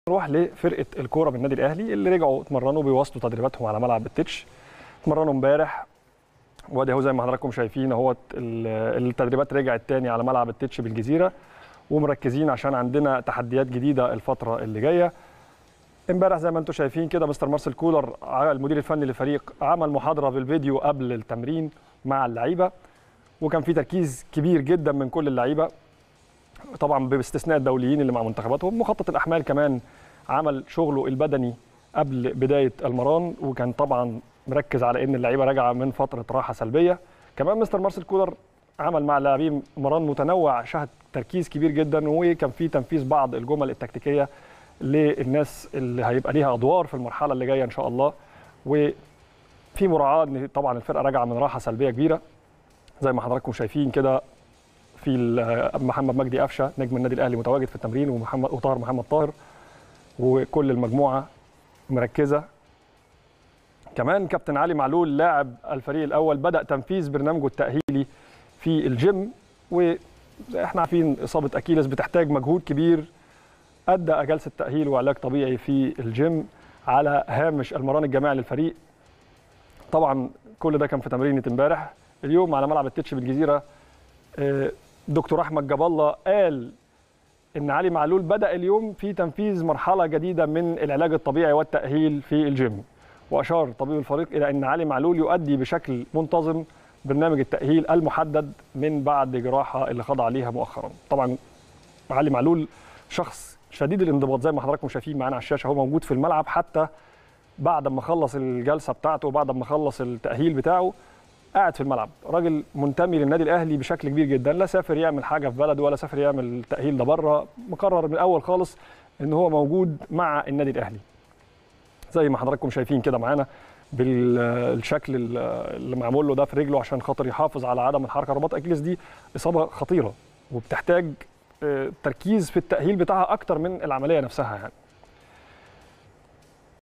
نروح لفرقه الكوره من النادي الاهلي اللي رجعوا اتمرنوا بيواصلوا تدريباتهم على ملعب التتش اتمرنوا امبارح وادي اهو زي ما حضراتكم شايفين اهوت ال- التدريبات رجعت تاني على ملعب التتش بالجزيره ومركزين عشان عندنا تحديات جديده الفتره اللي جايه امبارح زي ما انتم شايفين كده مستر مارسيل كولر ع- المدير الفني للفريق عمل محاضره بالفيديو قبل التمرين مع اللعيبه وكان في تركيز كبير جدا من كل اللعيبه طبعا باستثناء الدوليين اللي مع منتخباتهم مخطط الاحمال كمان عمل شغله البدني قبل بدايه المران وكان طبعا مركز على ان اللعيبه راجعه من فتره راحه سلبيه كمان مستر مارسيل كولر عمل مع اللاعبين مران متنوع شهد تركيز كبير جدا وكان في تنفيذ بعض الجمل التكتيكيه للناس اللي هيبقى ليها ادوار في المرحله اللي جايه ان شاء الله وفي مراعاه ان طبعا الفرقه راجعه من راحه سلبيه كبيره زي ما حضراتكم شايفين كده في ال- محمد مجدي قفشه نجم النادي الاهلي متواجد في التمرين ومحمد وطاهر محمد طاهر وكل المجموعه مركزه كمان كابتن علي معلول لاعب الفريق الاول بدا تنفيذ برنامجه التاهيلي في الجيم واحنا عارفين اصابه اكيلس بتحتاج مجهود كبير ادى جلسه تاهيل وعلاج طبيعي في الجيم على هامش المران الجماعي للفريق طبعا كل ده كان في تمرينه امبارح اليوم على ملعب التتش بالجزيره آه، دكتور احمد جاب الله قال ان علي معلول بدا اليوم في تنفيذ مرحله جديده من العلاج الطبيعي والتاهيل في الجيم واشار طبيب الفريق الى ان علي معلول يؤدي بشكل منتظم برنامج التاهيل المحدد من بعد جراحه اللي خضع ليها مؤخرا طبعا علي معلول شخص شديد الانضباط زي ما حضراتكم شايفين معانا على الشاشه هو موجود في الملعب حتى بعد ما خلص الجلسه بتاعته وبعد ما خلص التاهيل بتاعه قاعد في الملعب راجل منتمي للنادي الاهلي بشكل كبير جدا لا سافر يعمل حاجه في بلده ولا سافر يعمل التاهيل ده بره مقرر من الاول خالص ان هو موجود مع النادي الاهلي زي ما حضراتكم شايفين كده معانا بالشكل اللي معمول له ده في رجله عشان خاطر يحافظ على عدم الحركه رباط اكيلس دي اصابه خطيره وبتحتاج آه، تركيز في التاهيل بتاعها اكتر من العمليه نفسها يعني